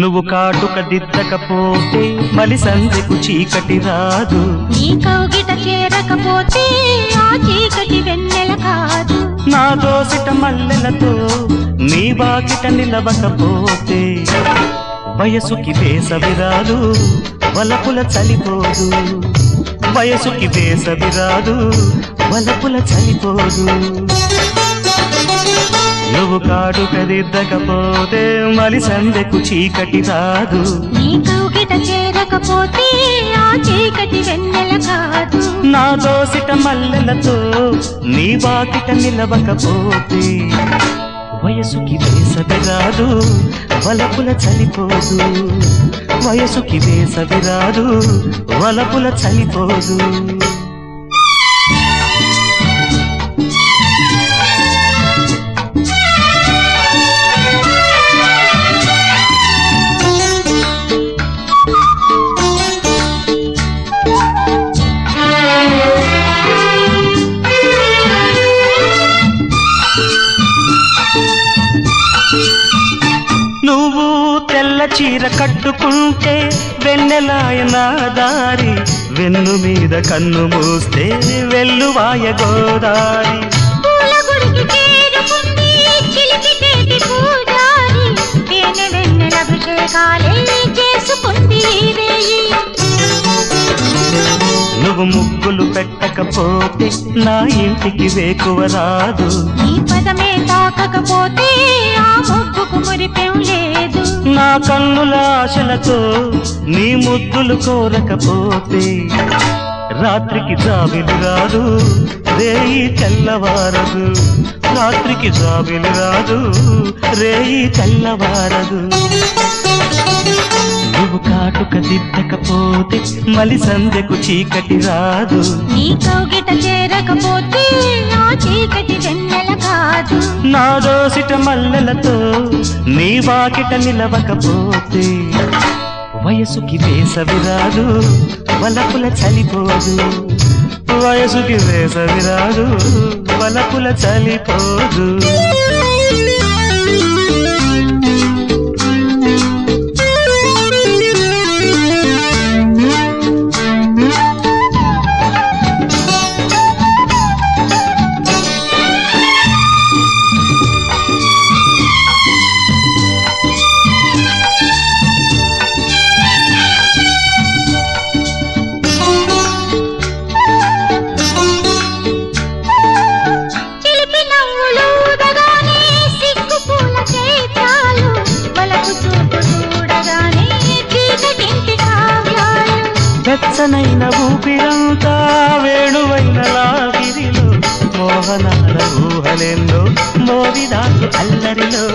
నువ్వు కాటుక దిద్దకపోతే మలి సందెకు చీకటి రాదు నీ కౌగిట చేరకపోతే ఆ చీకటి వెన్నెల కాదు నా దోసిట మల్లెలతో నీ బాకిట నిలవకపోతే వయసుకి వేసవి రాదు వలపుల చలిపోదు వయసుకి వేసవి రాదు వలపుల చలిపోదు నువ్వు కాడు కదిద్దకపోతే మలి సందెకు చీకటి రాదు నీ కౌగిట చేరకపోతే ఆ చీకటి వెన్నెల కాదు నా దోసిట మల్లెలతో నీ బాకిట నిలవకపోతే వయసుకి వేసవి రాదు వలపుల చలిపోదు వయసుకి వేసవి రాదు వలపుల చలిపోదు నువ్వు తెల్ల చీర కట్టుకుంటే వెన్నెలాయన దారి వెన్ను మీద కన్ను మూస్తే వెల్లువాయ గోదారి పూల గుడికి చేరుకుంది చిలిపితేటి పూజారి తేనె వెన్నెల అభిషేకాలే చేసుకుంది ఈ రేయి నువ్వు ముగ్గులు పెట్టకపోతే నా ఇంటికి వేకువ రాదు నీ పదమే తాకకపోతే ఆ మొగ్గుకు మురిపెం లేదు నా కన్నుల ఆశలతో నీ ముద్దులు కోరకపోతే రాత్రికి జాబిలి రాదు రేయి తెల్లవారదు రాత్రికి జాబిలి రాదు రేయి తెల్లవారదు నువ్వు కాటుక దిద్దకపోతే మలి సందెకు చీకటి రాదు నీ కౌగిట చేరకపోతే ఆ చీకటి వెన్నెల కాదు నా దోసిట మల్లెలతో నీ వాకిట నిలవకపోతే వయసుకి వేసవి రాదు వలపుల చలిపోదు వయసుకి వేసవి రాదు వలపుల చలిపోదు చిలిపి నవ్వులు ఊదగానే సిగ్గు పూల చైత్రాలు వలకు చూపు చూడగానే చీకటింటి కావ్యాలు వెచ్చనైన ఊపిరంతా వేణువైన లాగిరిలో మోహనాల ఊహలెన్నో మోవిదాకు అల్లరిలో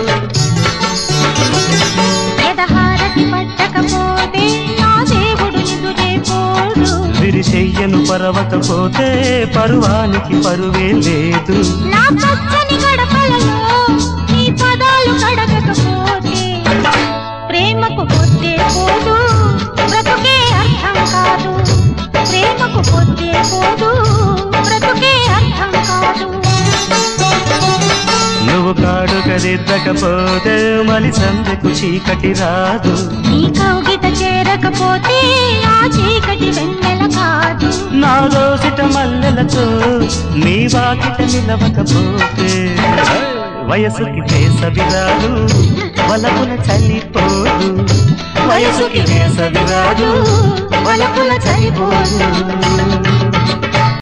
ఎదహారతి పట్టకపోతే నా దేవుడు నిదురే పోడు విరిచెయ్యను పరవకపోతే పరువానికి పరువే లేదు నా పచ్చని గడపలలో నీ పదాలు కడగకపోతే ప్రేమకు పొద్దే పోదు బ్రతుకే అర్థం కాదు ప్రేమకు పొద్దే పోదు బ్రతుకే అర్థం కాదు నువ్వు కాడు కదిద్దకపోతే మలి సందెకు చీకటి రాదు నీ కౌగిట చేరకపోతే ఆ చీకటి వెన్నెల కాదు నా దోసిట మల్లెలతో నీ వాకిట నిలవకపోతే వయసుకి వేసవి రాదు వలపుల చలిపోదు వయసుకి వేసవి రాదు వలపుల చలిపోదు